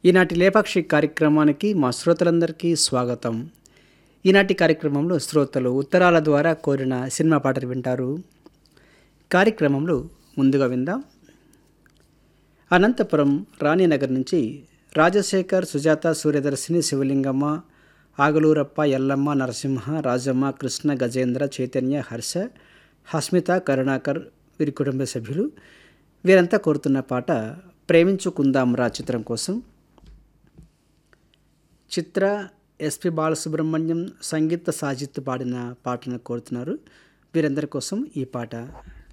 ఈనాటి లేపాక్షి కార్యక్రమానికి మా శ్రోతలందరికీ స్వాగతం ఈనాటి కార్యక్రమంలో శ్రోతలు ఉత్తరాల ద్వారా కోరిన సినిమా పాటలు వింటారు కార్యక్రమంలో ముందుగా విందాం అనంతపురం రాణినగర్ నుంచి రాజశేఖర్ సుజాత సూర్యదర్శిని శివలింగమ్మ ఆగలూరప్ప ఎల్లమ్మ నరసింహ రాజమ్మ కృష్ణ గజేంద్ర చైతన్య హర్ష హస్మిత కరుణాకర్ వీరి కుటుంబ సభ్యులు వీరంతా కోరుతున్న పాట ప్రేమించుకుందాం రా చిత్రం కోసం చిత్ర ఎస్పి బాలసుబ్రహ్మణ్యం సంగీత సాజిత్ పాడిన పాటను కోరుతున్నారు వీరందరి కోసం ఈ పాట